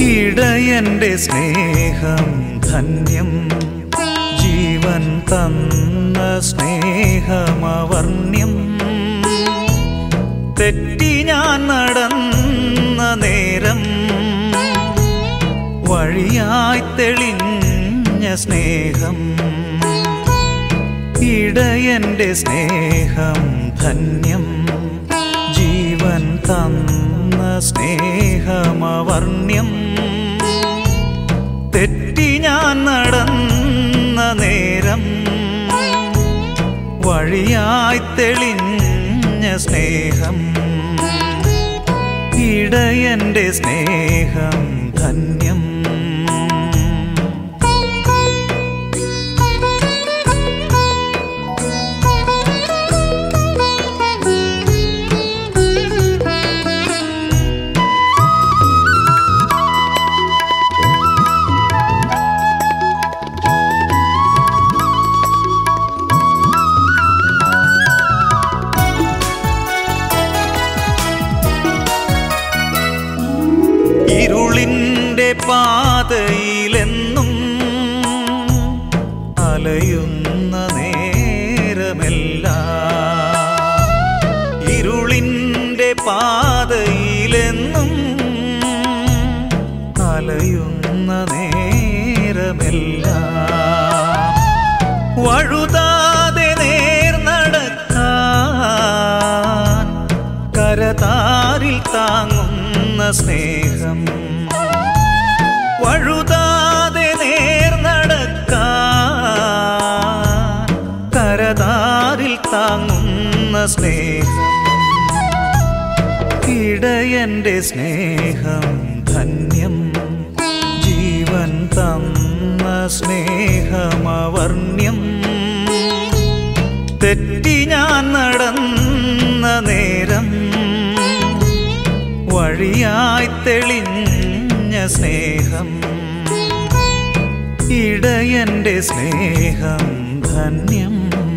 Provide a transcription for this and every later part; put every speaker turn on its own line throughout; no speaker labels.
ഇടയന്റെ സ്നേഹം ധന്യം ജീവൻ തന്ന സ്നേഹമവർണ്യം തെറ്റി ഞാൻ നടന്ന നേരം വഴിയായി തെളിഞ്ഞ സ്നേഹം ഇടയന്റെ സ്നേഹം ധന്യം ജീവൻ തന്ന സ്നേഹമവർണ്യം തെറ്റി ഞാൻ നടന്ന നേരം വഴിയായി തെളിഞ്ഞ സ്നേഹം ഇടയന്റെ സ്നേഹം ധന്യം ഇരുളിൻ്റെ പാതയിലെന്നും അലയുന്ന നേരമെല്ലാം ഇരുളിൻ്റെ പാതയിലെന്നും അലയുന്ന നേരമെല്ലാം വഴുതാതെ നേർ നടക്കാൻ കരതാരിൽ താങ്ങുന്ന സ്നേഹം വഴുതാതെ നേർ നടക്കാൻ കരതാരിൽ താങ്ങുന്ന സ്നേഹം ഇടയന്റെ സ്നേഹം ധന്യം ജീവൻ തന്ന സ്നേഹമവർണ്യം തെറ്റി ഞാൻ നടന്ന നേരം വഴിയായി തെളിഞ്ഞ സ്നേഹം ഇടയന്റെ സ്നേഹം ധന്യം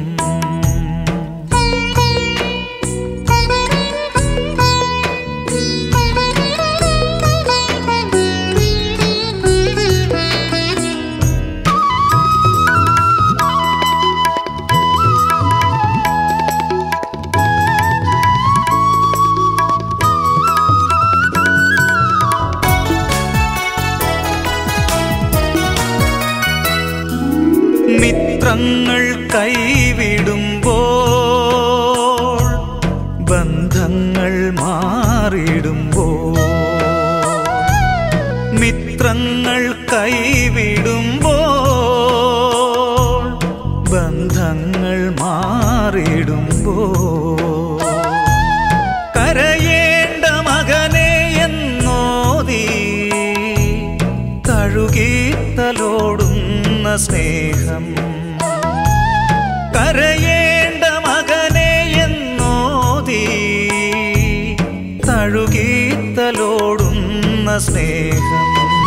മിത്രങ്ങൾ കൈവിടുമ്പോൾ ബന്ധങ്ങൾ മാറിടുമ്പോൾ മിത്രങ്ങൾ കൈവിടുമ്പോൾ ബന്ധങ്ങൾ മാറിടുമ്പോൾ കരയേണ്ട മകനെ എന്നോതി തഴുകിത്തലോടുന്ന സ്നേഹം കരയേണ്ട മകനെ എന്നോതി തഴുകിത്തലോടുന്ന സ്നേഹം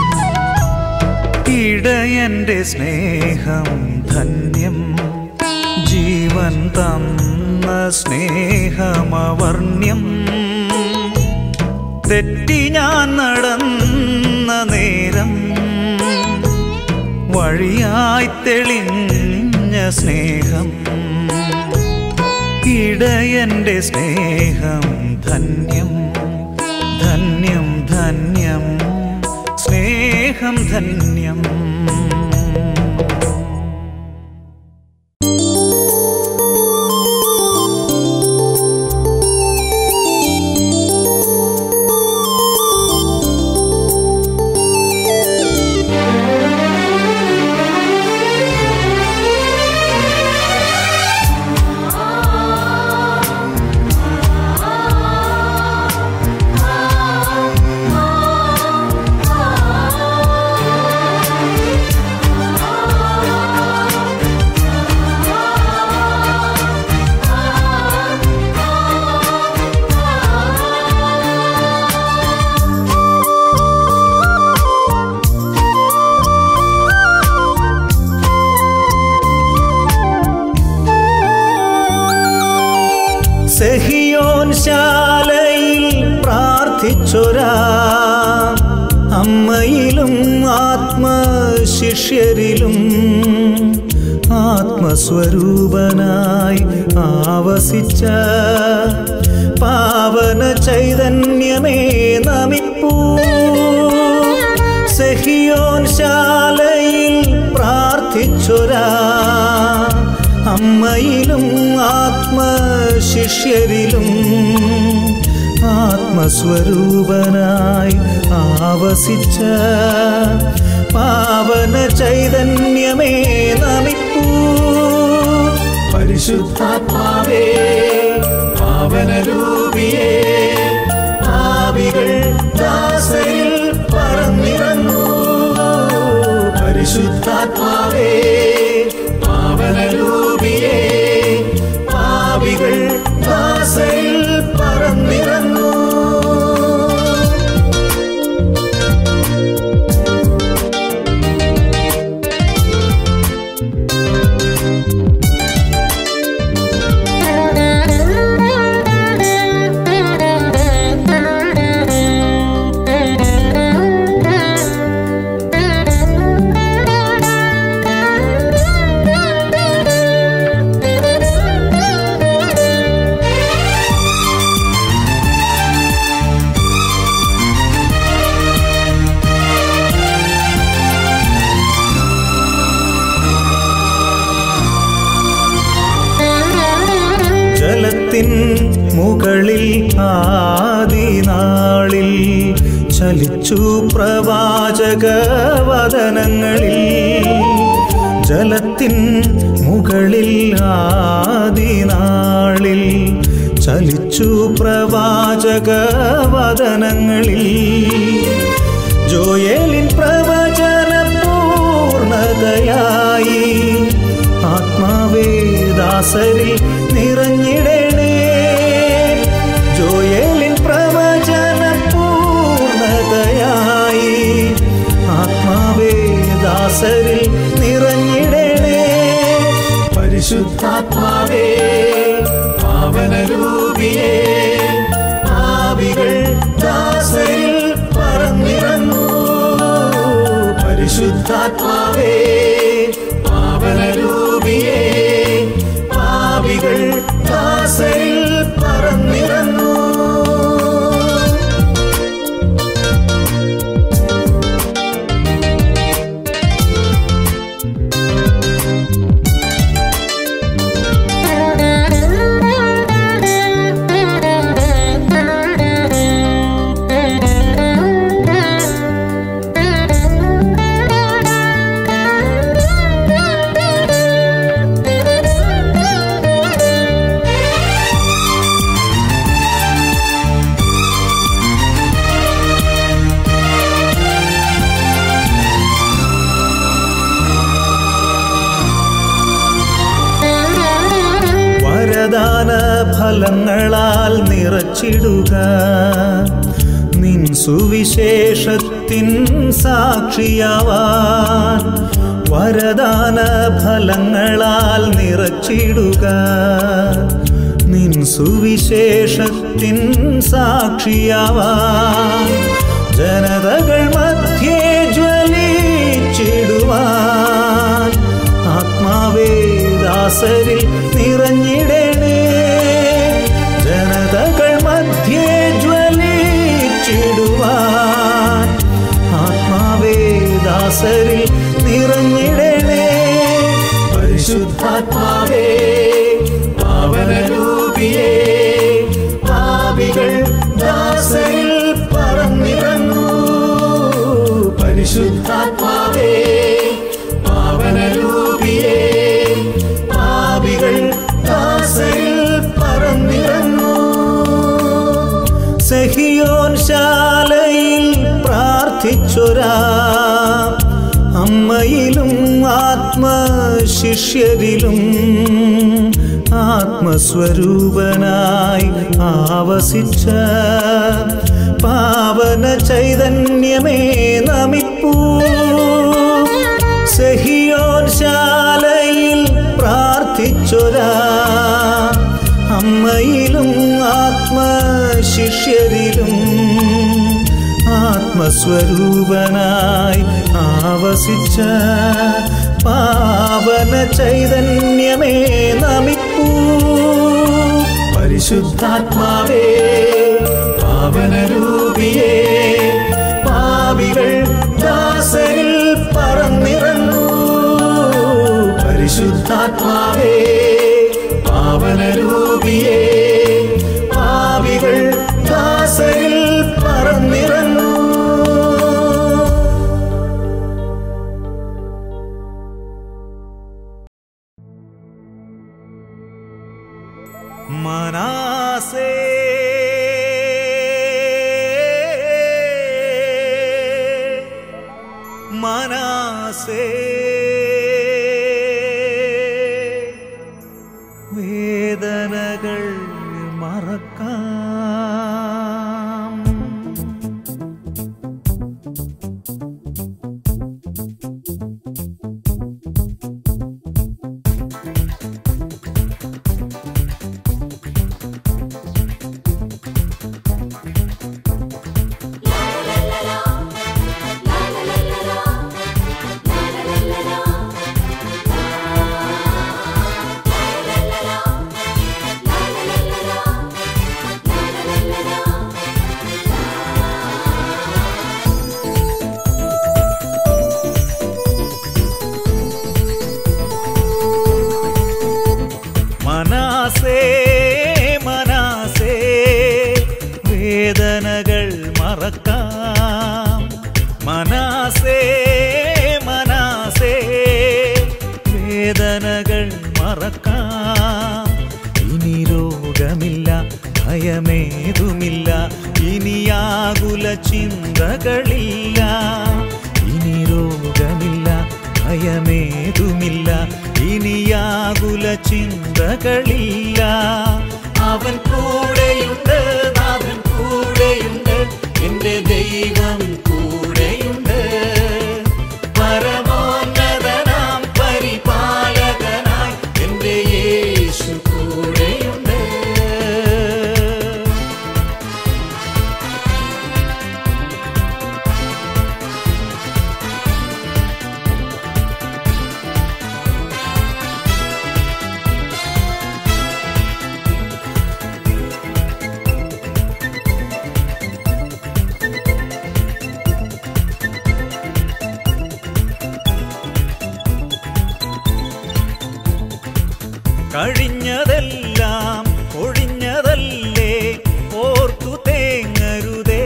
ഇടയന്റെ സ്നേഹം ധന്യം ജീവൻ തന്ന സ്നേഹമവർണ്യം തെറ്റി ഞാൻ നടന്ന നേരം വഴിയായി തെളിഞ്ഞ സ്നേഹം ഇടയന്റെ സ്നേഹം ധന്യം ധന്യം ധന്യം സ്നേഹം ധന്യം സെഹിയോൻ ശാലയിൽ പ്രാർത്ഥിച്ചൊരാ അമ്മ ശിഷ്യരിലും ആത്മസ്വരൂപനായി ആവസിച്ച പാവന ചൈതന്യമേ നമിപ്പൂ സെഹിയോൻ ശാലയിൽ പ്രാർത്ഥിച്ചൊരാ അമ്മയിലും ആത്മശിഷ്യരിലും ആത്മസ്വരൂപനായി ആവസിച്ച പാവന ചൈതന്യമേ നമിപ്പൂ പരിശുദ്ധാത്മാവേ പാവനരൂപിയേ ആവികൾ ദാസരിൽ പറന്നിറങ്ങൂ പരിശുദ്ധാത്മാവേ പാവനരൂപിയേ ആവികൾ ദാസരിൽ പറന്നിറങ്ങൂ ജലത്തിൻ മുകളിൽ ആദിനാളിൽ ചലിച്ചു പ്രവാചക വദനങ്ങളിൽ ജലത്തിൻ മുകളിൽ ആദിനാളിൽ ചലിച്ചു പ്രവാചക വദനങ്ങളിൽ ജോയേലിൻ പ്രവചന പൂർണതയായി ആത്മാവേ ദാസരിൽ നിറഞ്ഞിടണേ ജോയേലിൻ പ്രവചന പൂർണതയായി ആത്മാവേ ദാസരിൽ നിറഞ്ഞിടണേ പരിശുദ്ധാത്മാവേ പാവനരൂപിയേ ആവികൾ ദാസരിൽ പറന്നിറങ്ങൂ പരിശുദ്ധാത്മാവേ പാവനരൂപിയേ പാവികൾ ദാസരിൽ പറന്നിറങ്ങൂ വരദാന ഫലങ്ങളാൽ നിറച്ചിടുക നിൻ സുവിശേഷത്തിൻ സാക്ഷിയാവാൻ വരദാന ഫലങ്ങളാൽ നിറച്ചിടുക നിൻ സുവിശേഷത്തിൻ സാക്ഷിയാവാൻ ജനതകൾ മധ്യേ ജ്വലിച്ചിടുവാൻ ആത്മാവേ ദാസരിൽ നിറഞ്ഞിടണേ ജനതകൾ മധ്യേ ജ്വലിച്ചിടുവാൻ ആത്മാവേ ദാസരിൽ നിറഞ്ഞിടണേ പരിശുദ്ധാത്മാവേ പാവനരൂപിയേ പാപികൾ ദാസരിൽ പറന്നിറങ്ങൂ പരിശുദ്ധാത്മാവേ പാവനരൂപിയേ പാപികൾ ദാസരിൽ പറന്നിറങ്ങൂ സഹിയോൻ ശാലയിൽ പ്രാർത്ഥിച്ചൊരാ അമ്മയിലും ആത്മശിഷ്യരിലും ആത്മസ്വരൂപനായി ആവസിച്ച പാവന ചൈതന്യമേ നമിപ്പൂ സഹിയോൻ ശാലയിൽ പ്രാർത്ഥിച്ചൊരാ അമ്മയിലും ആത്മശിഷ്യരിലും ആത്മ ആത്മസ്വരൂപനായി ആവസിച്ച പാവന ചൈതന്യമേ നമിപ്പൂ പരിശുദ്ധാത്മാവേ പാവനരൂപിയേ പാവികൾ ദാസരിൽ പറന്നിറങ്ങൂ പരിശുദ്ധാത്മാവേ പാവനരൂപിയേ പാവികൾ ദാസരിൽ പറന്നിറങ്ങൂ മനാസേ മനാസേ വേദനകൾ മറക്കാം മനാസേ മനാസേ വേദനകൾ മറക്കാം മനാസേ മനാസേ വേദനകൾ മറക്കാം ഇനി രോഗമില്ല ഭയമേതുമില്ല ഇനിയാകുല ചിന്തകളില്ല ഇനി രോഗമില്ല ഭയമേതുമില്ല ഇനിയാകുല ചിന്തകളില്ല അവൻ കൂടെയുണ്ട് നാഥൻ കൂടെയുണ്ട് എന്റെ ദൈവം കൂടെയുണ്ട് പരമോന്നതനാം പരിപാലകനായി എന്റെ യേശു കൂടെയുണ്ട് കഴിഞ്ഞതെല്ലാം ഒഴിഞ്ഞതല്ലേ ഓർത്തു തേങ്ങരുതേ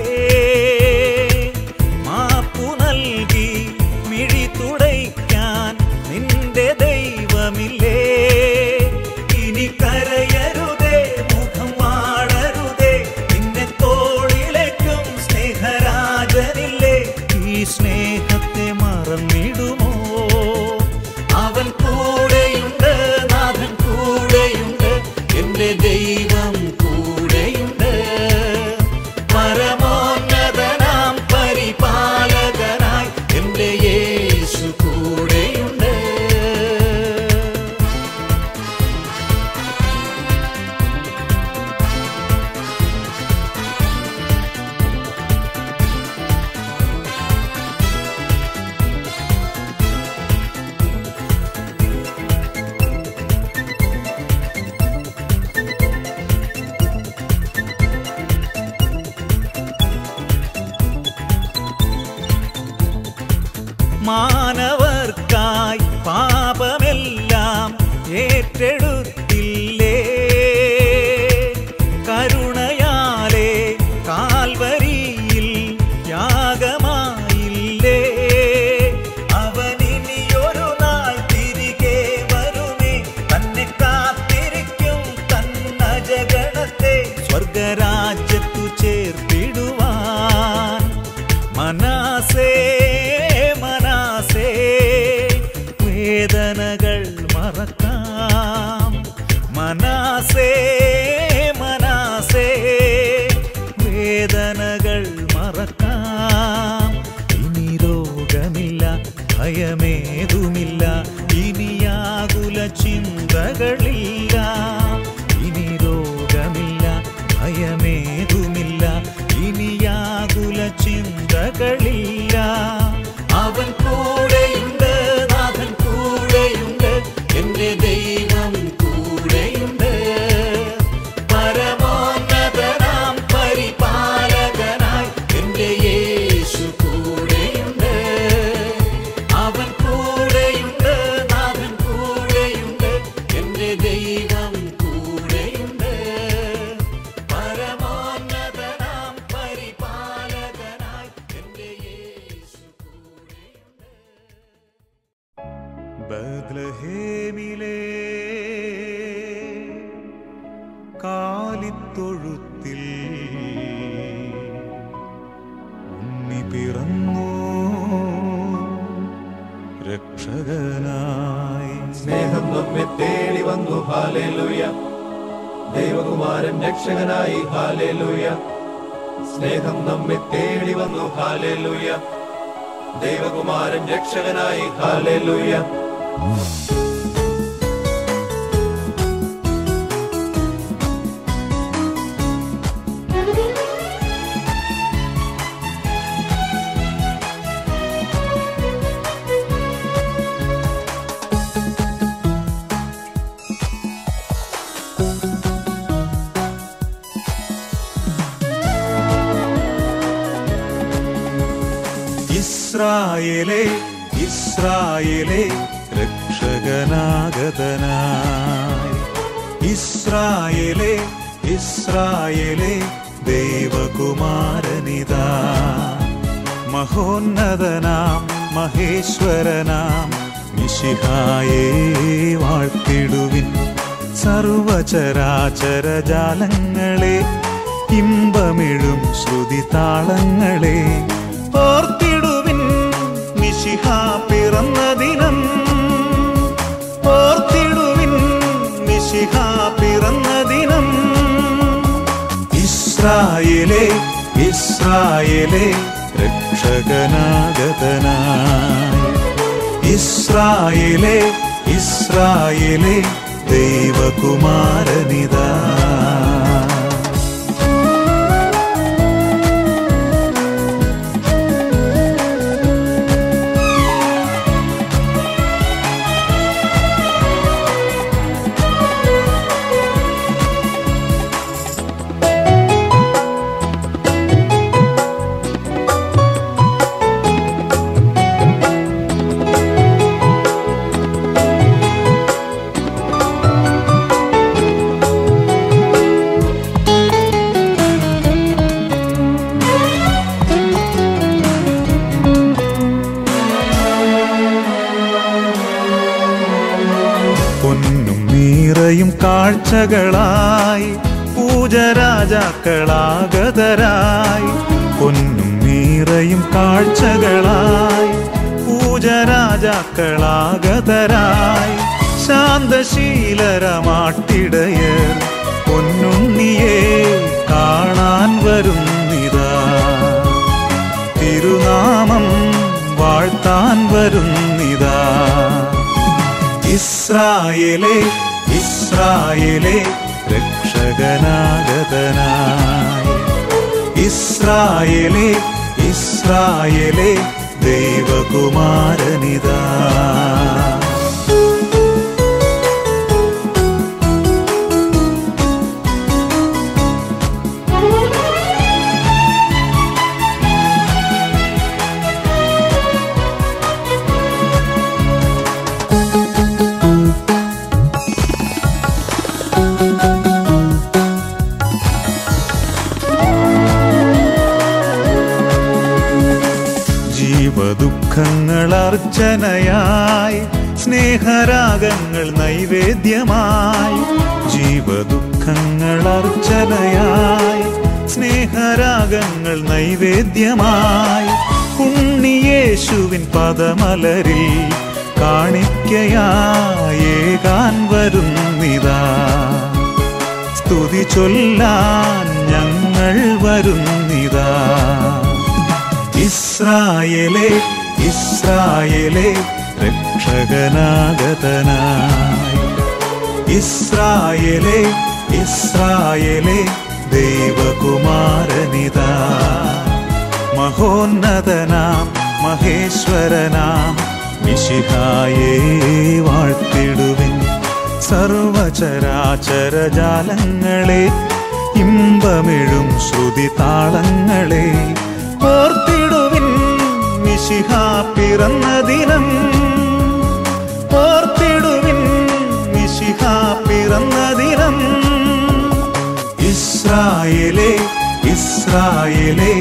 മാപ്പു നൽകി മിഴി തുടയ്ക്കാൻ നിന്റെ ദൈവമില്ലേ ഇനി കരയരുതേ മുഖം വാടരുതേ നിന്നെ തോളിലേക്കും സ്നേഹരാജനില്ലേ ഈ സ്നേഹത്തെ മറന്നിടുമോ അവൻ കൂടെയുണ്ട് നാഥൻ കൂടെയുണ്ട് എന്റെ ദൈവം കൂടെയുണ്ട് പരമോന്നതനാം പരിപാലകനായി എന്റെ യേശു കൂടെയുണ്ട് മാനവർക്കായി പാപമെല്ലാം ഏറ്റെടുത്തില്ലേ കരുണയാലെ കാൽവരിയിൽ യാഗമായില്ലേ അവനിനിയൊരു നാൾ തിരികെ വരുമേ തന്നെ കാത്തിരിക്കും തന്നജഗണത്തെ സ്വർഗരാജ്യത്തു ചേർത്തിടുവാൻ മനാസേ മനാസേ വേദനകൾ മറക്കാം മനാസേ മനാസേ വേദനകൾ മറക്കാം ഇനി രോഗമില്ല ഭയമേതുമില്ല ഇനിയാകുല ചിന്തകളില്ല ഇനി രോഗമില്ല ഭയമേതുമില്ല ഇനിയാകുല ചിന്തകളില്ല ചിന്തകളില്ല അവൻ കൂടെയുണ്ട് നാഥൻ കൂടെയുണ്ട് എന്റെ ദൈവം കൂടെയുണ്ട് പരമോന്നതനാം പരിപാലകനായി എന്റെ യേശു കൂടെയുണ്ട് അവൻ കൂടെയുണ്ട് നാഥൻ കൂടെയുണ്ട് എന്റെ ദൈവം കൂടെയുണ്ട് പരമോന്നതനാം പരിപാലകനായി എന്റെ യേശു കൂടെയുണ്ട് ബദ്ലഹേമിലേ കാലിത്തൊഴുത്തിൽ ഉണ്ണി പിറന്നു രക്ഷകനായി
സ്നേഹം നമ്മെ തേടി വന്നു ഹാലേലൂയ ദൈവകുമാരൻ രക്ഷകനായി ഹാലേലൂയ സ്നേഹം നമ്മെ തേടി വന്നു ഹാലേലൂയ ദൈവകുമാരൻ രക്ഷകനായി ഹാലേലൂയ
ഇസ്രായേലേ ഇസ്രായേലേ രക്ഷകനാഗതനായി ഇസ്രായേലേ ഇസ്രായേലേ ദൈവകുമാരനിതാ മഹോന്നതനാം മഹേശ്വരനാം മിശിഹായേ വാഴ്ത്തിടുവിൻ സർവചരാചര ജാലങ്ങളെ ഇമ്പമിഴും ശ്രുതി താളങ്ങളെ ഓർത്തിടുവിൻ മിശിഹ പിറന്ന ദിനം ഓർത്തിടുവിൻ മിശിഹ പിറന്ന ദിനം ഇസ്രായേലേ ഇസ്രായേലേ രക്ഷകനാഗതനായി ഇസ്രായേലേ ഇസ്രായേലേ ദൈവകുമാരനിതാ പൊന്നും നീറയും കാഴ്ചകളായി പൂജരാജാക്കളാഗതരായി പൊന്നും നീറയും കാഴ്ചകളായി പൂജരാജാക്കളാഗതരായി ശാന്തശീലരമാട്ടിടയർ പൊന്നുണ്ണിയെ കാണാൻ വരുന്നിതാ തിരുനാമം വാഴ്ത്താൻ വരുന്നിതാ ഇസ്രായേലേ ഇസ്രായേലേ രക്ഷകനാഗതനായി ഇസ്രായേലേ ഇസ്രായേലേ ദൈവകുമാരനിതാ ജീവദുഃഖങ്ങൾ അർച്ചനയായി സ്നേഹരാഗങ്ങൾ നൈവേദ്യമായി ജീവദുഃഖങ്ങൾ അർച്ചനയായി സ്നേഹരാഗങ്ങൾ നൈവേദ്യമായി ഉണ്ണിയേശുവിൻ പദമലരിൽ കാണിക്കയായേകാൻ വരുന്നിതാ സ്തുതി ചൊല്ലാൻ ഞങ്ങൾ വരുന്നിതാ ഇസ്രായേലേ ഇസ്രായേലേ രക്ഷകനാഗതനായി ഇസ്രായേലേ ഇസ്രായേലേ ദൈവകുമാരനിതാ മഹോന്നതനാം മഹേശ്വരനാം മിശിഹായേ വാഴ്ത്തിടുവിൻ സർവചരാചരജാലങ്ങളെ ഇമ്പമിഴും ശ്രുതി താളങ്ങളെ ഓർത്തിടുവിൻ മിശിഹ പിറന്ന ദിനം ഓർത്തിടുവിൻ മിശിഹ പിറന്ന ദിനം ഇസ്രായേലേ ഇസ്രായേലേ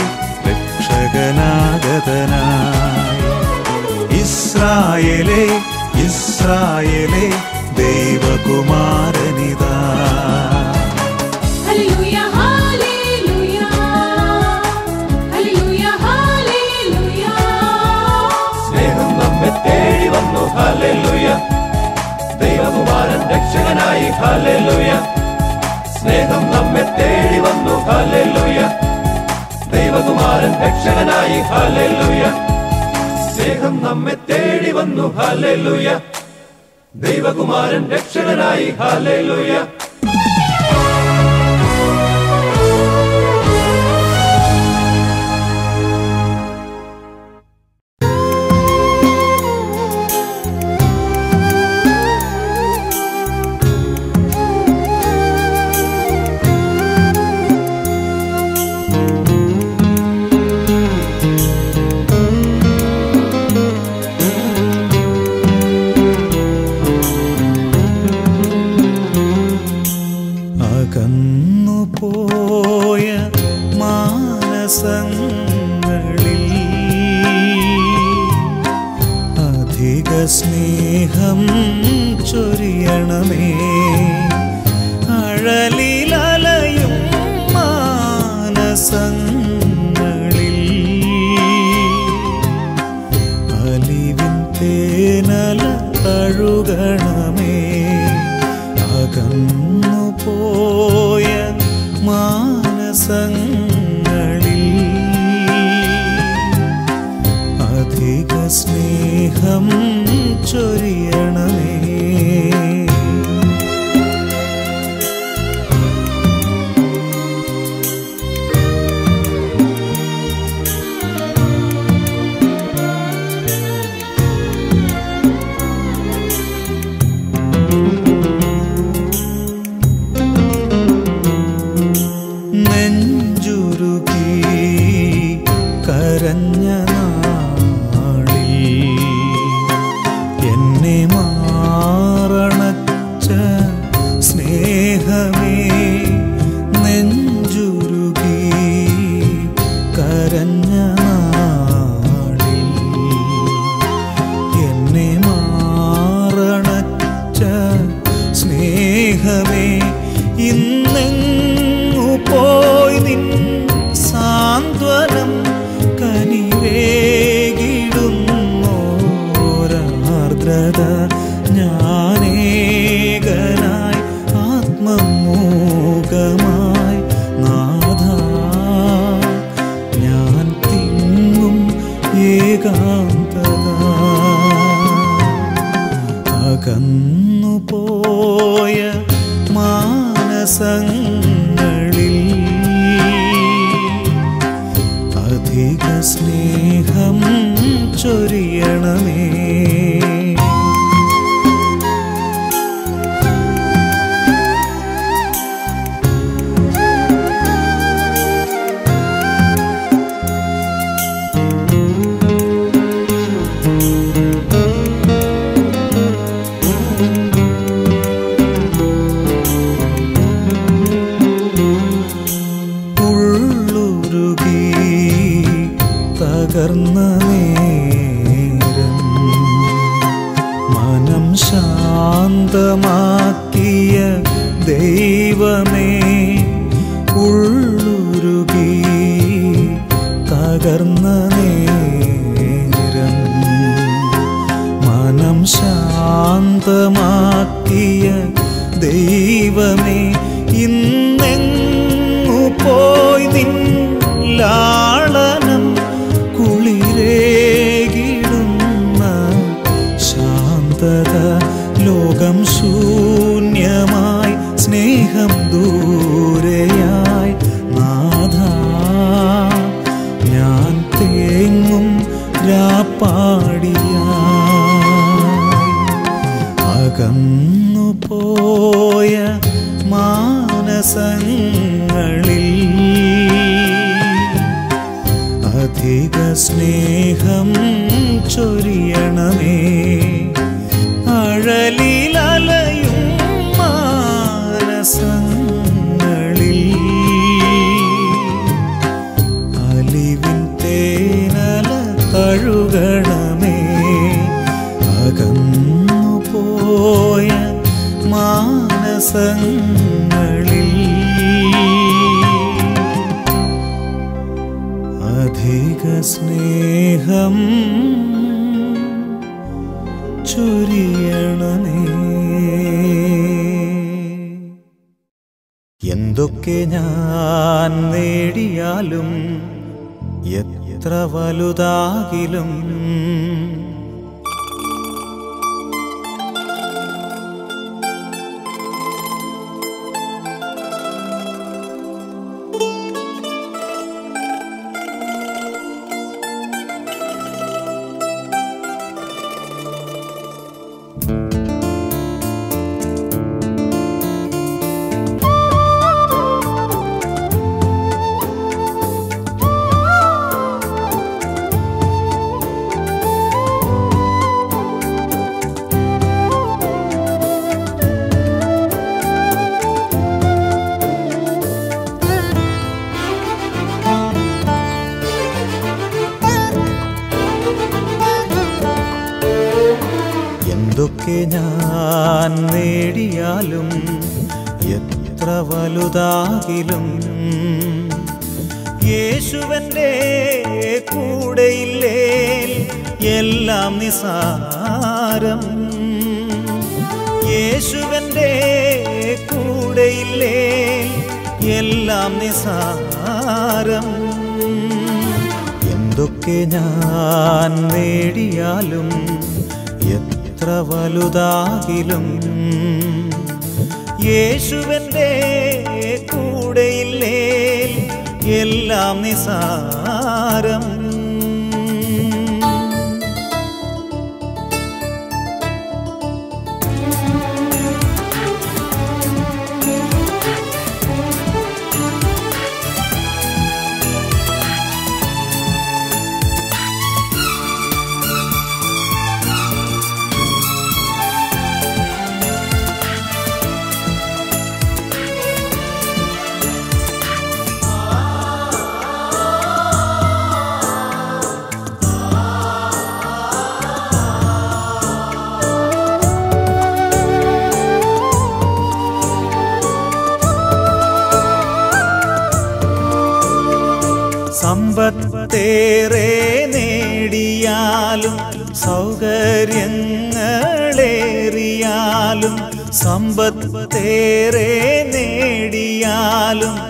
രക്ഷകനാഗതനായി ഇസ്രായേലേ ഇസ്രായേലേ ദൈവകുമാരനിതാ
Hallelujah, hallelujah. Hallelujah, hallelujah.
സ്നേഹം നമ്മെ തേടി വന്നു ഹാലേലുയ ദൈവകുമാരൻ രക്ഷകനായി ഹാലേലുയ സ്നേഹം നമ്മെ തേടി വന്നു ഹാലേലുയ ദൈവകുമാരൻ രക്ഷകനായി ഹാലേലുയ സ്നേഹം നമ്മെ തേടി വന്നു ഹാലേലുയ ദൈവകുമാരൻ രക്ഷകനായി ഹാലേലുയ
അകന്നു പോയ മാനസങ്ങളിൽ അധിക സ്നേഹം ചൊരിയണമേ അഴലിലലയും മാനസങ്ങളിൽ അലിവിൻ തേനല തഴുകണമേ അകന്നു പോയ മാനസങ്ങളിൽ അധിക സ്നേഹം ചൊരിയണമേ നെഞ്ചുരുകി കരഞ്ഞ നാളിൽ എന്നെ മാറണച്ച സ്നേഹമേ നെഞ്ചുരുകി കരഞ്ഞ നാളിൽ എന്നെ മാറണച്ച സ്നേഹമേ ഇന്നെങ്ങു പോയി നിൻ സാന്ത്വനം കനിവേകിടുന്നോരാർദ്രത ഞാനേകനായി ആത്മമൂകമായി നാഥ ഞാൻ തിങ്ങും ഏകാന്തത അകന്നു പോയ മാനസങ്ങളിൽ അധിക സ്നേഹം ചൊരിയണമേ ഉള്ളുരുകി തകർന്ന നേരം മനം ശാന്തമാക്കിയ ദൈവമേ ഉള്ളുരുകി തകർന്ന നേരം മനം ശാന്തമാക്കിയ ദൈവമേ ഇന്നെങ്ങു പോയി നിൻ ലാളനം കുളിരേകിടുന്ന ശാന്തത ലോകം ശൂന്യമായി സ്നേഹം ദൂരെയായി നാഥ ഞാൻ തേ പാടിയ അകന്നു പോയ മാനസങ്ങളിൽ അധിക സ്നേഹം ചൊരിയണമേ അഴലിലലയും മാനസങ്ങളിൽ അലിവിൻ തേനല തഴുകണമേ അകന്നു പോയ മാനസങ്ങളിൽ അധിക സ്നേഹം ചൊരിയണമേ എന്തൊക്കെ ഞാൻ നേടിയാലും എത്ര വലുതാകിലും എന്തൊക്കെ ഞാൻ നേടിയാലും എത്ര വലുതാകിലും യേശുവന്റെ കൂടെയില്ലേ എല്ലാം നിസാരം യേശുവന്റെ കൂടെയില്ലേ എല്ലാം നിസാരം എന്തൊക്കെ ഞാൻ നേടിയാലും എത്ര വലുതാകിലും യേശുവന്റെ കൂടെയില്ലേ എല്ലാം നിസാരം സമ്പത്തേറെ നേടിയാലും സൗകര്യങ്ങളേറിയാലും സമ്പത്തേറെ നേടിയാലും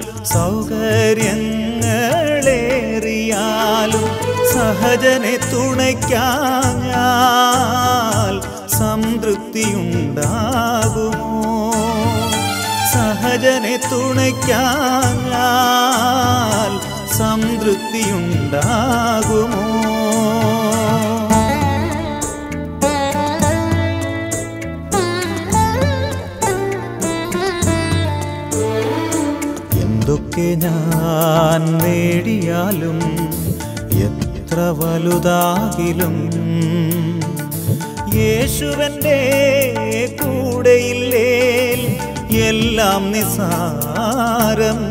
സൗകര്യങ്ങളേറിയാലും സഹജനെ തുണയ്ക്കാഞ്ഞാൽ സംതൃപ്തിയുണ്ടാകുമോ സഹജനെ തുണയ്ക്കാഞ്ഞാൽ സംതൃപ്തിയുണ്ടാകുമോ എന്തൊക്കെ ഞാൻ നേടിയാലും എത്ര വലുതാകിലും യേശുവന്റെ കൂടെയില്ലേ എല്ലാം നിസാരം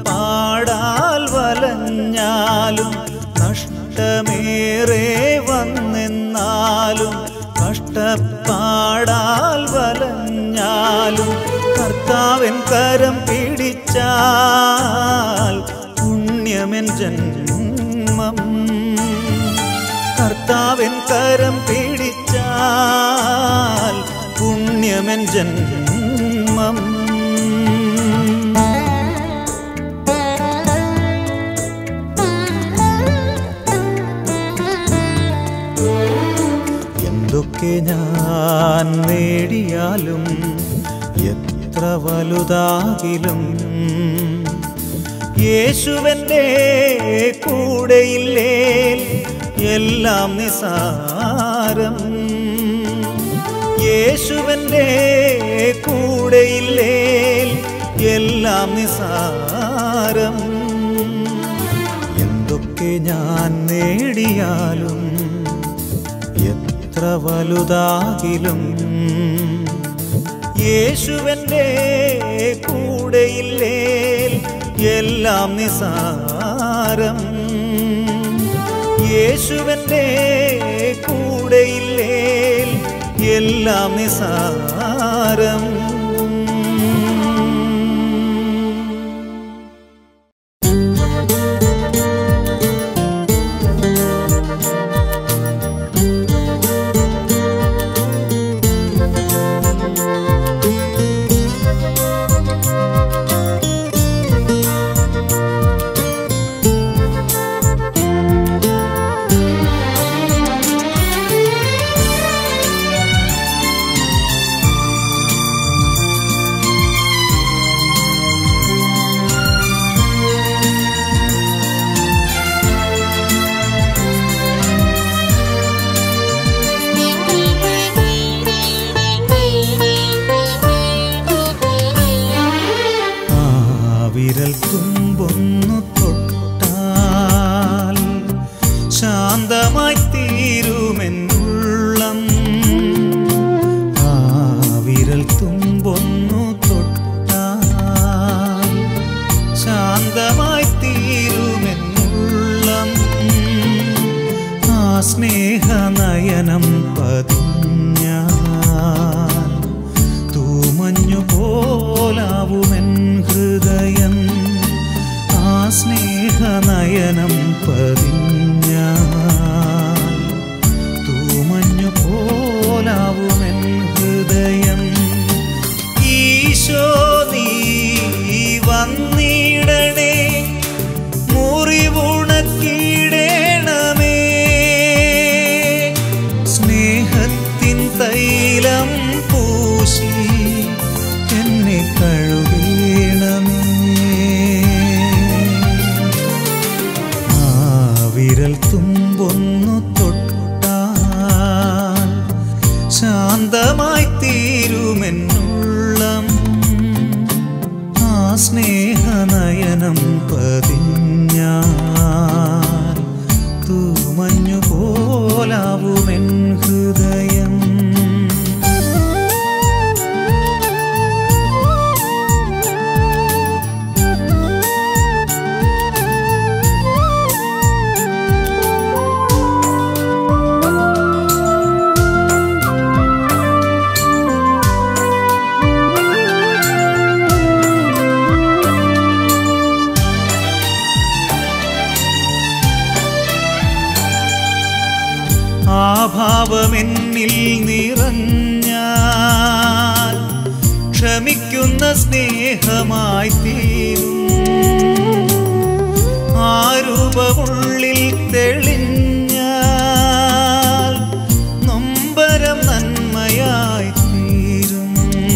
കഷ്ടപ്പാടാൽ വലഞ്ഞാലും നഷ്ടമേറെ വന്നെന്നാലും കഷ്ടപ്പാടാൽ വലഞ്ഞാലും കർത്താവൻ കരം പിടിച്ചാൽ പുണ്യമെൻ ജന്മം കർത്താവൻ കരം പിടിച്ചാൽ പുണ്യമെൻ ജന്മം എന്തൊക്കെ ഞാൻ നേടിയാലും എത്ര വലുതാകിലും യേശുവന്റെ കൂടെയില്ലേ എല്ലാം നിസാരം യേശുവന്റെ കൂടെയില്ലേ എല്ലാം നിസാരം എന്തൊക്കെ ഞാൻ നേടിയാലും എത്ര വലുതാകിലും യേശുവന്റെ കൂടെയില്ലേ എല്ലാം നിസാരം യേശുവന്റെ കൂടെയില്ലേ എല്ലാം നിസാരം ആ വിരൽ തുമ്പൊന്നു തൊട്ടാൽ ശാന്തമായി തീരുമെന്നുള്ളം ആ വിരൽ തുമ്പൊന്നു തൊട്ടാൽ ശാന്തമായി തീരുമെന്നുള്ളം ആ സ്നേഹനയനം പതിഞ്ഞാൽ തൂമഞ്ഞു പോലാവുമെൻ ഹൃദയം ആ സ്നേഹനയനം പതിഞ്ഞാൽ തൂമഞ്ഞു പോലാവുമെൻ ഹൃദയം ഈശോ നീ വന്നിടണേ മുറിവുണക്കിടേണമേ സ്നേഹത്തിൻ തൈലം പൂശി എന്നെ കഴുകണമേ ആ വിരൽ തുമ്പൊന്നു തൊട്ടാൽ ശാന്തമായി തീരുമെന്നുള്ളം ആ സ്നേഹനയനം പതിഞ്ഞാൽ തൂമഞ്ഞു പോലാവുമെൻ ഹൃദയം ആ ഭാവമെന്നിൽ നിറഞ്ഞാൽ ക്ഷമിക്കുന്ന സ്നേഹമായി തീരും ആ രൂപമുള്ളിൽ തെളിഞ്ഞാൽ നൊമ്പരം നന്മയായി തീരും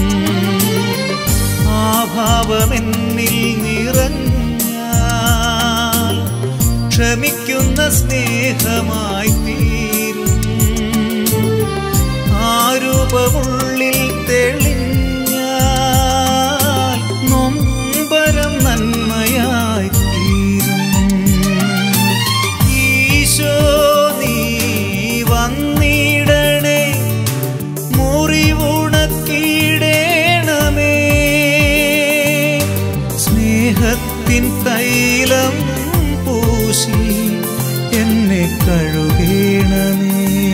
ആ ഭാവമെന്നിൽ നിറഞ്ഞാൽ ക്ഷമിക്കുന്ന സ്നേഹമായി തീരും ആ രൂപമുള്ളിൽ തെളിഞ്ഞാൽ നൊമ്പരം നന്മയായി തീരും ഈശോ നീ വന്നിടണേ മുറിവുണക്കിടേണമേ സ്നേഹത്തിൻ തൈലം പൂശി എന്നെ കഴുകേണമേ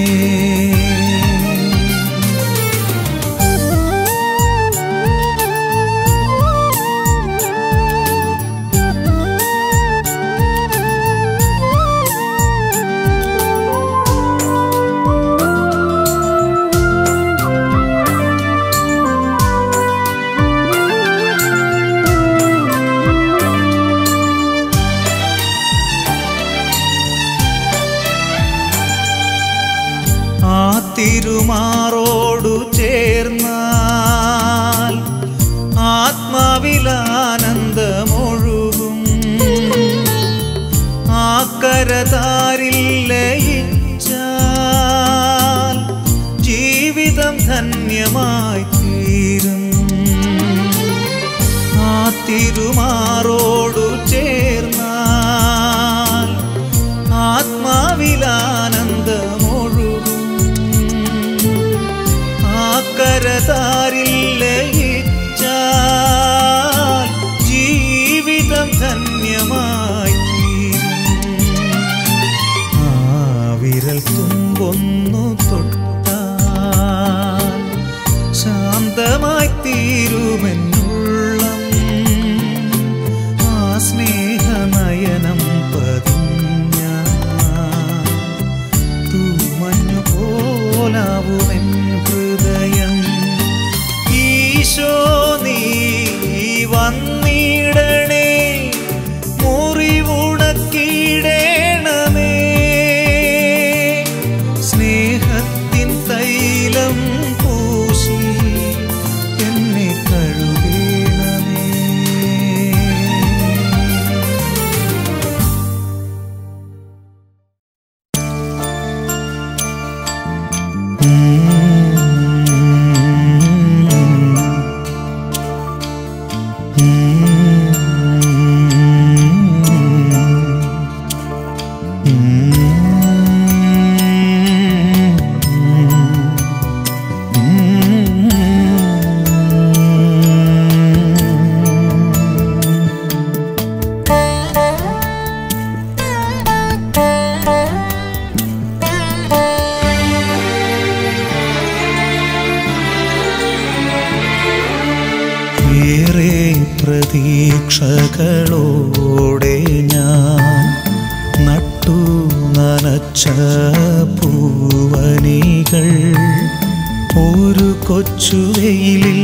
ആ തിരുമാറോടു ചേർന്നാൽ ആത്മാവിലാനന്ദമൊഴുകും ആ കരതാരിൽ ലയിച്ചാൽ ജീവിതം ധന്യമായി തീരും ആ തിരുമാറോടു ചേർന്നാൽ ആത്മാവിലാനന്ദമൊഴുകും ആ കരതാരിൽ ലയിച്ചാൽ ജീവിതം ധന്യമായി തീരും. ആ വിരൽ തുമ്പൊന്നു തൊട്ടാൽ ശാന്തമായി തീരുമെന്നുള്ളം ആ സ്നേഹനയനം പതിഞ്ഞ തൂമഞ്ഞു പോലാവുമെൻ ഹൃദയം ഈശോ നീ വന്നിടണേ മുറിവുണക്കിടേണമേ സ്നേഹത്തിൻ തൈലം പൂശി എന്നെ കഴുകേണമേ ഏറെ പ്രതീക്ഷകളോടെ ഞാൻ നട്ടു നനച്ച പൂവനികൾ ഒരു കൊച്ചുവെയിലിൽ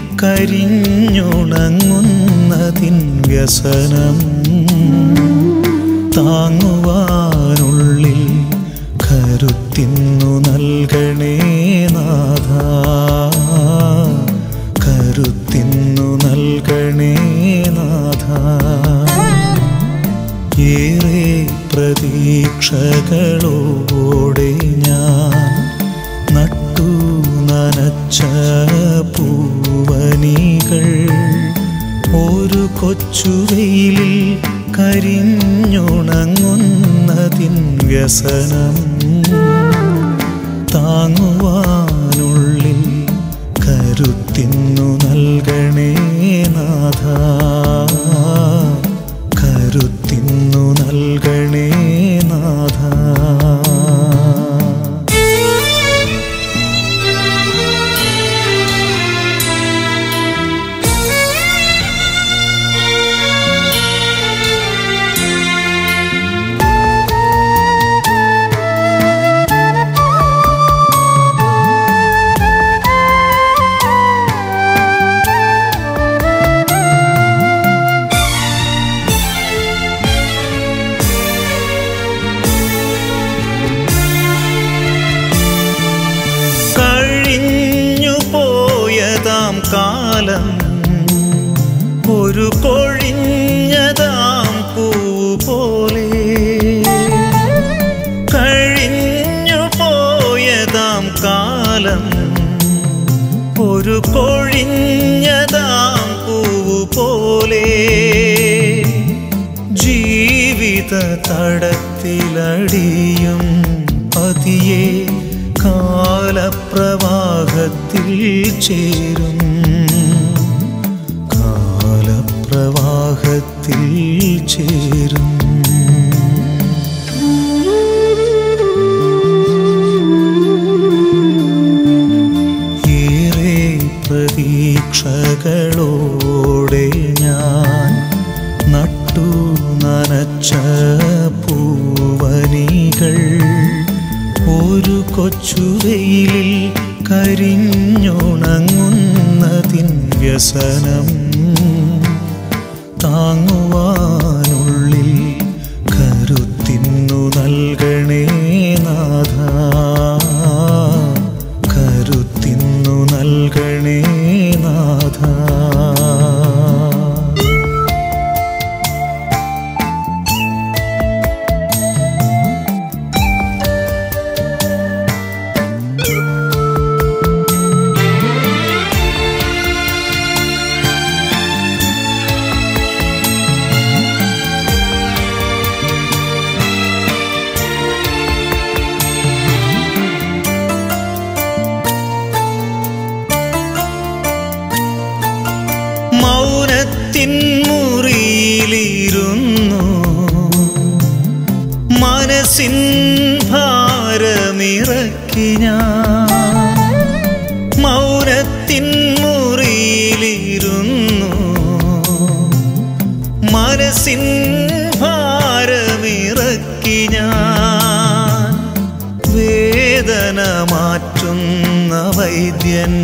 കരിഞ്ഞുണങ്ങുന്നതിൻ വ്യസനം താങ്ങുവാനുള്ളിൽ കരുത്തിന്നു നൽകണേ നാഥ കരുത്തിന്നു നൽകണേ നാഥ ഏറെ പ്രതീക്ഷകളോടെ ഞാൻ നട്ടു നനച്ച പൂവനികൾ ഒരു കൊച്ചുവെയിലിൽ കരിഞ്ഞുണങ്ങുന്നതിൻ വ്യസനം താങ്ങുവാനുള്ളിൽ കരുത്തിന്നു നൽകണേ നാഥ കരുത്തിന്നു നൽകണേ നാഥ കഴിഞ്ഞു പോയതാം കാലം ഒരു കൊഴിഞ്ഞതാം പൂ പോലെ കഴിഞ്ഞു പോയതാം കാലം ഒരു കൊഴിഞ്ഞതാം പൂ പോലെ ജീവിത തടത്തിലടിയും പതിയെ കാലപ്രവാഹത്തിൽ ചേരും കാലപ്രവാഹത്തിൽ വിവാഹത്തിൽ ചേരും ഏറെ പ്രതീക്ഷകളോടെ ഞാൻ നട്ടു നനച്ച പൂവനികൾ ഒരു കൊച്ചുവെയിലിൽ കരിഞ്ഞുണങ്ങുന്നതിൻ വ്യസനം താങ്ങുവാനുള്ളിൽ കരുത്തിന്നു നൽകണേ നാഥ കരുത്തിന്നു നൽകണേ നാഥ മൗനത്തിൻ മുറിയിലിരുന്നു മനസ്സിൻ ഭാരമിറക്കി ഞാൻ മൗനത്തിൻ മുറിയിലിരുന്നു മനസ്സിൻ ഭാരമിറക്കി ഞാൻ വേദന മാറ്റുന്ന വൈദ്യൻ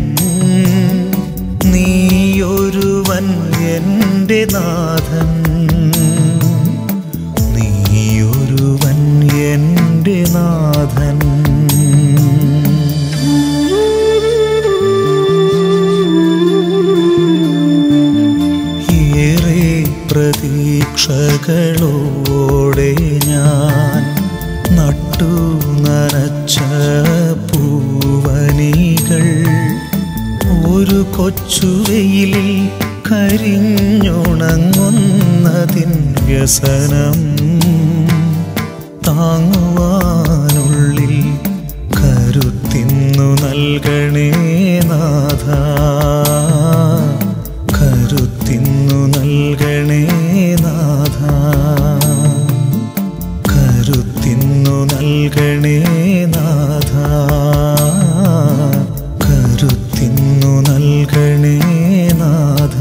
നീയൊരുവൻ എൻ്റെ നാഥൻ നീയൊരുവൻ എൻ്റെ നാഥൻ ഏറെ പ്രതീക്ഷകളോടെ ഞാൻ നട്ടു നനച്ച പൂവനികൾ ഒരു കൊച്ചുവെയിലിൽ കരിഞ്ഞുണങ്ങുന്നതിൻ വ്യസനം താങ്ങുവാനുള്ളിൽ കരുത്തിന്നു നൽകണേ നാഥ കരുത്തിന്നു നൽകണേ നാഥ കരുത്തിന്നു നൽകണേ നാഥ കരുത്തിന്നു നൽകണേ നാഥ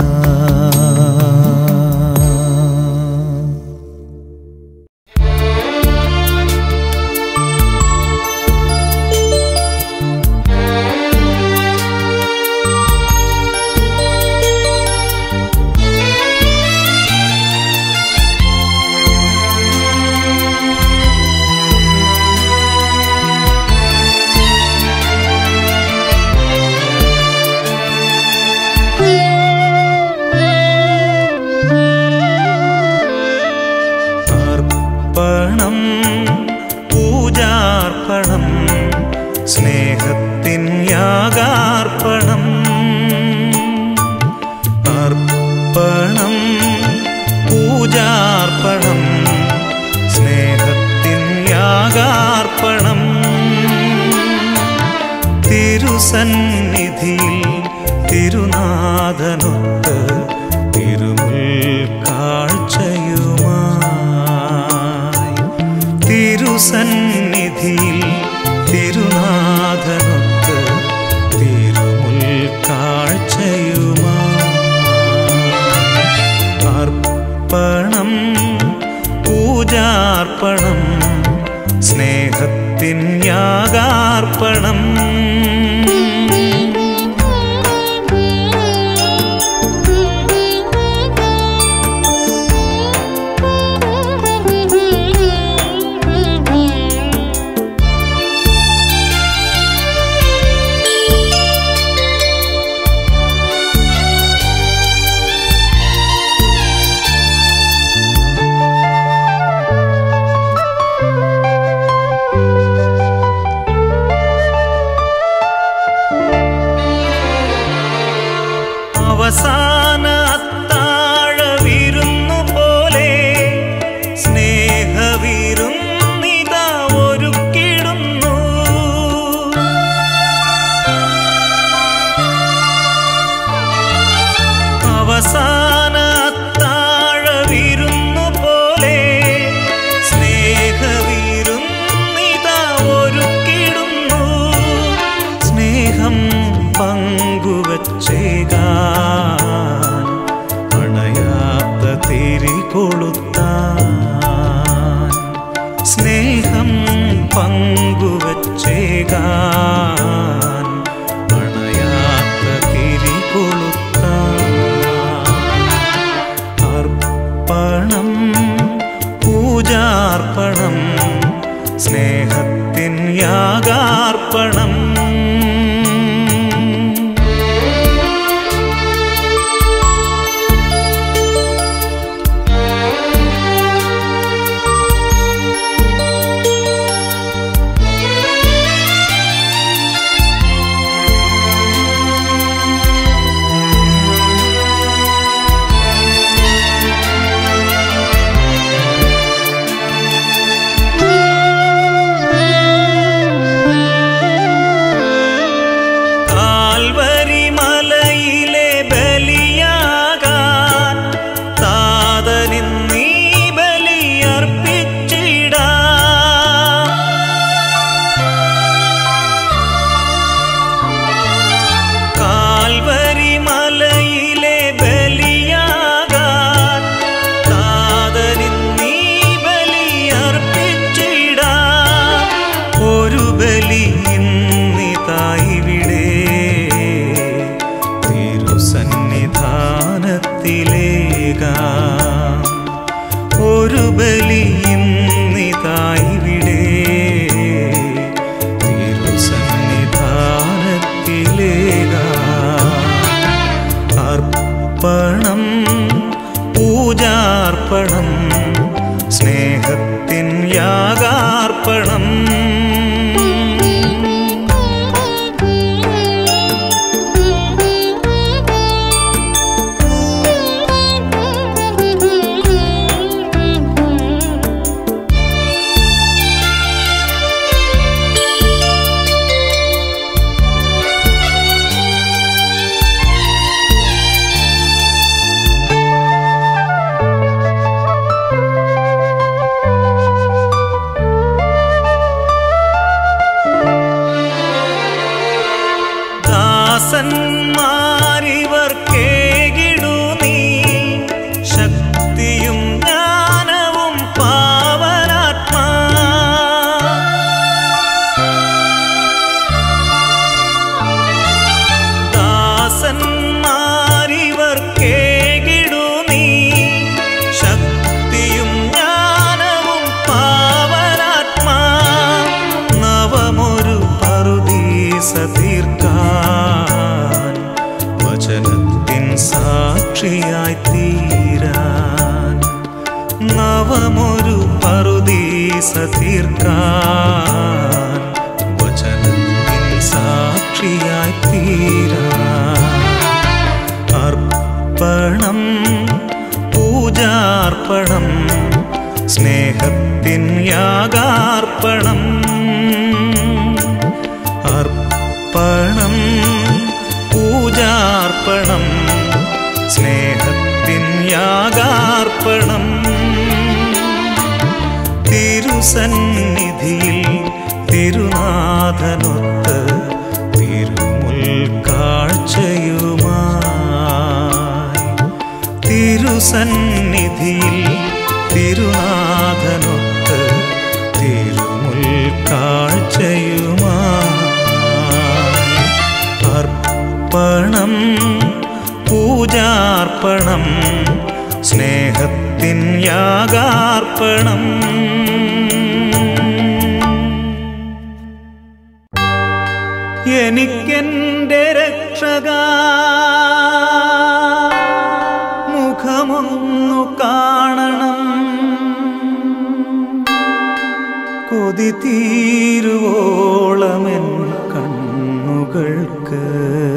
അർപ്പണം പൂജാർപ്പണം സ്നേഹത്തിൻ യാഗാർപ്പണം അർപ്പണം പൂജാർപ്പണം സ്നേഹത്തിൻ യാഗാർപ്പണം തിരുസന്നിധിയിൽ തിരുനാഥനൊത്ത് തിരുമുൽ കാഴ്ചയുമായി തിരുസന്നിധിയിൽ തിരുനാഥനൊത്ത് തിരുമുൽ കാഴ്ചയുമായി അർപ്പണം പൂജാർപ്പണം സ്നേഹത്തിൻ യാഗാർപ്പണം സ്നേഹം പങ്കുവച്ചേകാൻ അണയാത്ത തിരി കൊളുത്താൻ അർപ്പണം പൂജാർപ്പണം സ്നേഹത്തിൻ യാഗാർപ്പണം കാൽവരി മലയിലെ ബലിയാകാൻ താതനിന്നീ ബലിയർപ്പിച്ചിടാ കാൽവരി മലയിലെ ബലിയാകാൻ താതനിന്നീ ബലിയർപ്പിച്ചിടാ ഒരു ബലി ഇന്നിതായിവിടെ തിരുസന്നിധാനത്തിലേകാം ഒരു ബലി ഇന്നിതായിവിടെ തിരുസന്നിധാനത്തിലേകാം അർപ്പണം പൂജാർപ്പണം സ്നേഹത്തിൻ യാഗാർപ്പണം ദാസന്മാരിവർക്കേകിടു നീ ശക്തിയും ജ്ഞാനവും പാവനാത്മാ ദാസന്മാരിവർക്കേകിടു നീ ശക്തിയും ജ്ഞാനവും പാവനാത്മാ നവമൊരു പറുദീസ തീർക്കാൻ വചനത്തിൻ സാക്ഷിയായി തീരാൻ നവമൊരു പറുദീസ തീർക്കാൻ വചനത്തിൻ സാക്ഷിയായി തീരാൻ അർപ്പണം പൂജാർപ്പണം സ്നേഹത്തിൻ യാഗാർപ്പണം അർപ്പണം പൂജാർപ്പണം സ്നേഹത്തിൻ യാഗാർപ്പണം തിരുസന്നിധിയിൽ തിരുനാഥനൊത്ത് തിരുമുൽ കാഴ്ചയുമായി തിരുസന്നിധിയിൽ തിരുനാഥനൊത്ത് തിരുമുൽ കാഴ്ചയുമായി അർപ്പണം പൂജാർപ്പണം സ്നേഹത്തിൻ യാഗാർപ്പണം എനിക്കെന്റെ രക്ഷക മുഖമൊന്നു കാണണം കൊതി തീരുവോളമെൻ കണ്ണുകൾക്ക്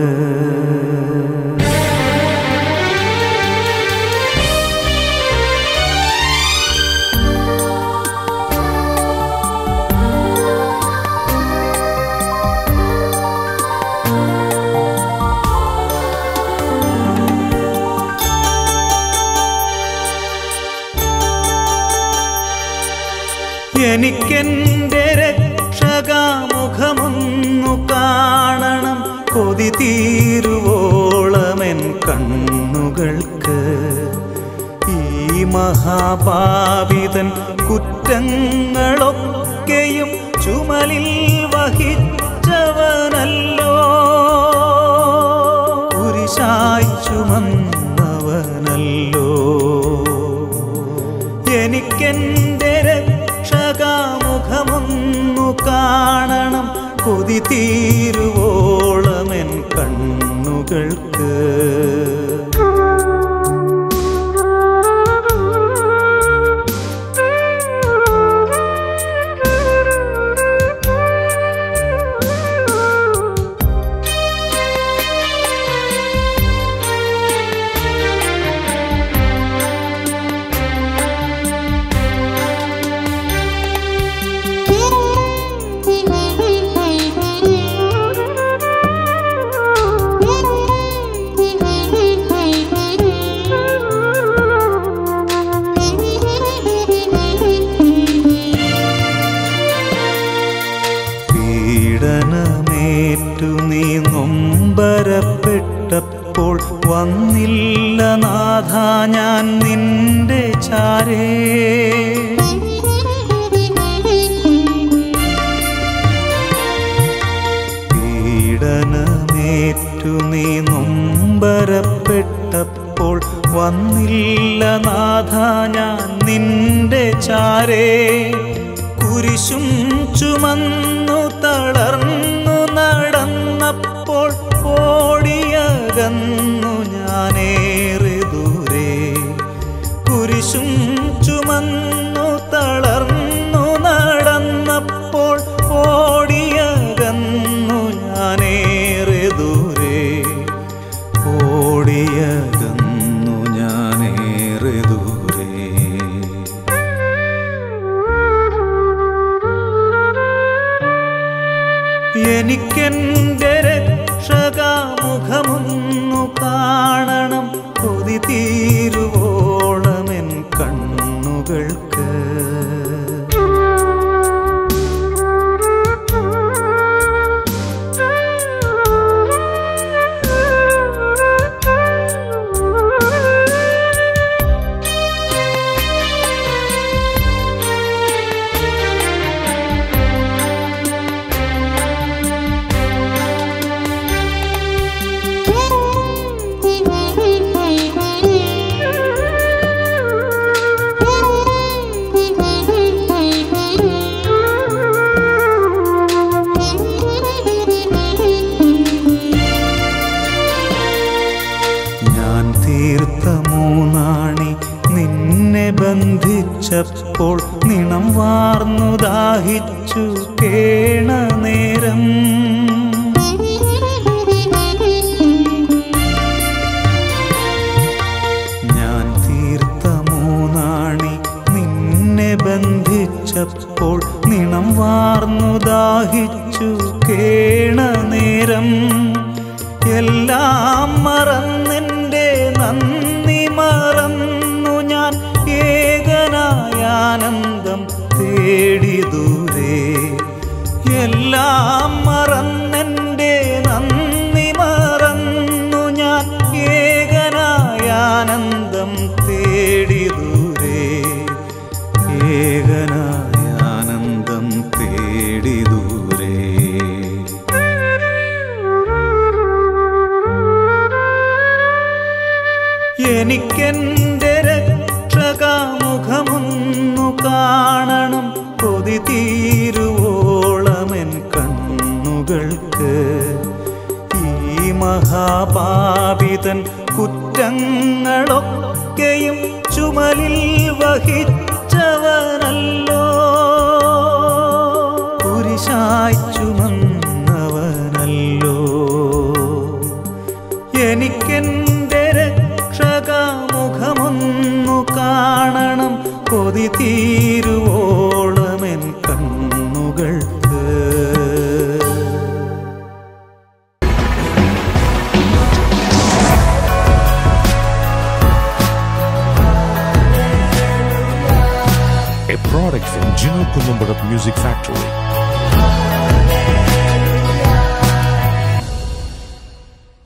എനിക്കെന്റെ രക്ഷകാമുഖമൊന്നു കാണണം കൊതി തീരുവോളമെൻ കണ്ണുകൾക്ക് ഈ മഹാപാപിതൻ കുറ്റങ്ങളൊക്കെയും ചുമലിൽ വഹിച്ചവനല്ലോ കുരിശായി ചുമന്നവനല്ലോ എനിക്കെന്റെ രക്ഷകാമുഖമൊന്നു കാണണം കൊതി തീരുവോളമെൻ കണ്ണുകൾക്ക് പീഡനമേറ്റു നീ നൊമ്പരപ്പെട്ടപ്പോൾ വന്നില്ല നാഥ ഞാൻ നിന്റെ ചാരേ പീഡനമേറ്റു നീ നൊമ്പരപ്പെട്ടപ്പോൾ വന്നില്ല നാഥ ഞാൻ നിന്റെ ചാരേ കുരിശും ചുമന്നു തളർന്നു നടന്നപ്പോൾ ഓടിയകന്നു ഞാനേറെ ദൂരെ കുരിശും ചുമന്നു തളർന്നു നടന്നപ്പോൾ ഓടിയകന്നു ഞാനേറെ ദൂരെ ഓടിയകന്നു ഞാനേറെ ദൂരെ എനിക്കെന്റെ രക്ഷകാമുഖമൊന്നു കാണണം കൊതി തീരുവോളമെൻ കണ്ണുകൾക്ക് ഞാൻ തീർത്ത മൂന്നാണി നിന്നെ ബന്ധിച്ചപ്പോൾ നിണം വാർന്നു ദാഹിച്ചു കേണ നേരം ഞാൻ തീർത്ത മൂന്നാണി നിന്നെ ബന്ധിച്ചപ്പോൾ നിണം വാർന്നു ദാഹിച്ചു കേണ നേരം എല്ലാം മറന്നെൻ്റെ നന്ദി മറന്നു ഞാൻ ഏകനായ ആനന്ദം തേടി ദൂരെ എല്ലാം മറന്നെൻ്റെ നന്ദി മറന്നു ഞാൻ ഏകനായ ആനന്ദം തേടി ദൂരെ ഏകനായ ആനന്ദം തേടി ദൂരെ എനിക്കെന്റെ രക്ഷകാമുഖമൊന്നു കാണണം കൊതി തീരുവോളമെൻ കണ്ണുകൾക്ക് ഈ മഹാപാപിതൻ കുറ്റങ്ങളൊക്കെയും ചുമലിൽ വഹിച്ചവനല്ലോ കുരിശായി ചുമന്നവനല്ലോ എനിക്കെന്റെ രക്ഷകാമുഖമൊന്നു കാണണം കൊതി തീരുവോളമെൻ കണ്ണുകൾക്ക്
a product from Gino Columbarat Music Factory.